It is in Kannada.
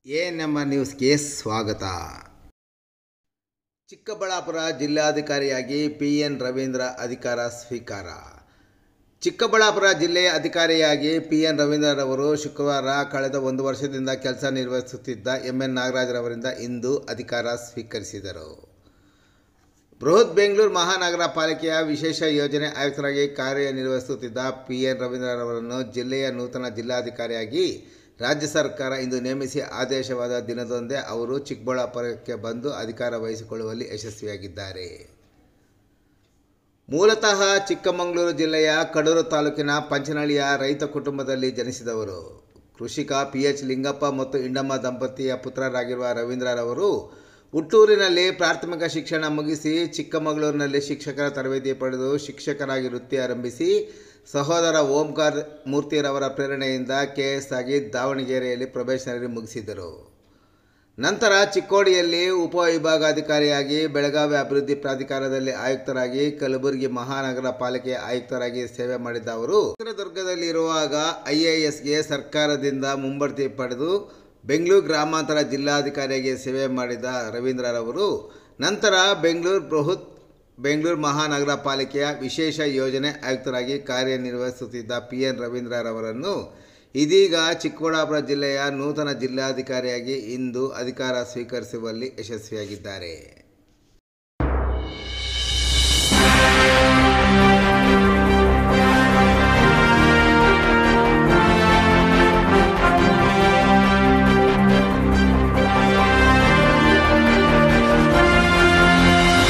ಎ ನಂಬರ್ ನ್ಯೂಸ್ಗೆ ಸ್ವಾಗತ ಚಿಕ್ಕಬಳ್ಳಾಪುರ ಜಿಲ್ಲಾಧಿಕಾರಿಯಾಗಿ ಪಿ ಎನ್ ರವೀಂದ್ರ ಅಧಿಕಾರ ಸ್ವೀಕಾರ ಚಿಕ್ಕಬಳ್ಳಾಪುರ ಜಿಲ್ಲೆಯ ಅಧಿಕಾರಿಯಾಗಿ ಪಿ ಎನ್ ರವೀಂದ್ರರವರು ಶುಕ್ರವಾರ ಕಳೆದ ಒಂದು ವರ್ಷದಿಂದ ಕೆಲಸ ನಿರ್ವಹಿಸುತ್ತಿದ್ದ ಎಂ ಎನ್ ನಾಗರಾಜರವರಿಂದ ಇಂದು ಅಧಿಕಾರ ಸ್ವೀಕರಿಸಿದರು ಬೃಹತ್ ಬೆಂಗಳೂರು ಮಹಾನಗರ ಪಾಲಿಕೆಯ ವಿಶೇಷ ಯೋಜನೆ ಆಯುಕ್ತರಾಗಿ ಕಾರ್ಯನಿರ್ವಹಿಸುತ್ತಿದ್ದ ಪಿ ಎನ್ ರವೀಂದ್ರರವರನ್ನು ಜಿಲ್ಲೆಯ ನೂತನ ಜಿಲ್ಲಾಧಿಕಾರಿಯಾಗಿ ರಾಜ್ಯ ಸರ್ಕಾರ ಇಂದು ನೇಮಿಸಿ ಆದೇಶವಾದ ದಿನದಂದೇ ಅವರು ಚಿಕ್ಕಬಳ್ಳಾಪುರಕ್ಕೆ ಬಂದು ಅಧಿಕಾರ ವಹಿಸಿಕೊಳ್ಳುವಲ್ಲಿ ಯಶಸ್ವಿಯಾಗಿದ್ದಾರೆ ಮೂಲತಃ ಚಿಕ್ಕಮಗಳೂರು ಜಿಲ್ಲೆಯ ಕಡೂರು ತಾಲೂಕಿನ ಪಂಚನಹಳ್ಳಿಯ ರೈತ ಕುಟುಂಬದಲ್ಲಿ ಜನಿಸಿದವರು ಕೃಷಿಕ ಪಿ ಎಚ್ ಲಿಂಗಪ್ಪ ಮತ್ತು ಇಂಡಮ್ಮ ದಂಪತಿಯ ಪುತ್ರರಾಗಿರುವ ರವೀಂದ್ರರವರು ಹುಟ್ಟೂರಿನಲ್ಲಿ ಪ್ರಾಥಮಿಕ ಶಿಕ್ಷಣ ಮುಗಿಸಿ ಚಿಕ್ಕಮಗಳೂರಿನಲ್ಲಿ ಶಿಕ್ಷಕರ ತರಬೇತಿ ಪಡೆದು ಶಿಕ್ಷಕರಾಗಿ ವೃತ್ತಿ ಆರಂಭಿಸಿ ಸಹೋದರ ಓಂಕಾರ್ ಮೂರ್ತಿರವರ ಪ್ರೇರಣೆಯಿಂದ ಕೆ ಎಸ್ ಆಗಿ ದಾವಣಗೆರೆಯಲ್ಲಿ ಪ್ರೊಬೇಷನರಿ ಮುಗಿಸಿದರು ನಂತರ ಚಿಕ್ಕೋಡಿಯಲ್ಲಿ ಉಪವಿಭಾಗಾಧಿಕಾರಿಯಾಗಿ ಬೆಳಗಾವಿ ಅಭಿವೃದ್ಧಿ ಪ್ರಾಧಿಕಾರದಲ್ಲಿ ಆಯುಕ್ತರಾಗಿ ಕಲಬುರಗಿ ಮಹಾನಗರ ಪಾಲಿಕೆಯ ಆಯುಕ್ತರಾಗಿ ಸೇವೆ ಮಾಡಿದ್ದ ಅವರು ಚಿತ್ರದುರ್ಗದಲ್ಲಿ ಇರುವಾಗ ಐ ಎ ಎಸ್ಗೆ ಸರ್ಕಾರದಿಂದ ಮುಂಬಡ್ತಿ ಪಡೆದು ಬೆಂಗಳೂರು ಗ್ರಾಮಾಂತರ ಜಿಲ್ಲಾಧಿಕಾರಿಯಾಗಿ ಸೇವೆ ಮಾಡಿದ ರವೀಂದ್ರರವರು ನಂತರ ಬೆಂಗಳೂರು ಬೃಹತ್ ಬೆಂಗಳೂರು ಮಹಾನಗರ ಪಾಲಿಕೆಯ ವಿಶೇಷ ಯೋಜನೆ ಆಯುಕ್ತರಾಗಿ ಕಾರ್ಯನಿರ್ವಹಿಸುತ್ತಿದ್ದ ಪಿ ಎನ್ ರವೀಂದ್ರರವರನ್ನು ಇದೀಗ ಚಿಕ್ಕಬಳ್ಳಾಪುರ ಜಿಲ್ಲೆಯ ನೂತನ ಜಿಲ್ಲಾಧಿಕಾರಿಯಾಗಿ ಇಂದು ಅಧಿಕಾರ ಸ್ವೀಕರಿಸುವಲ್ಲಿ ಯಶಸ್ವಿಯಾಗಿದ್ದಾರೆ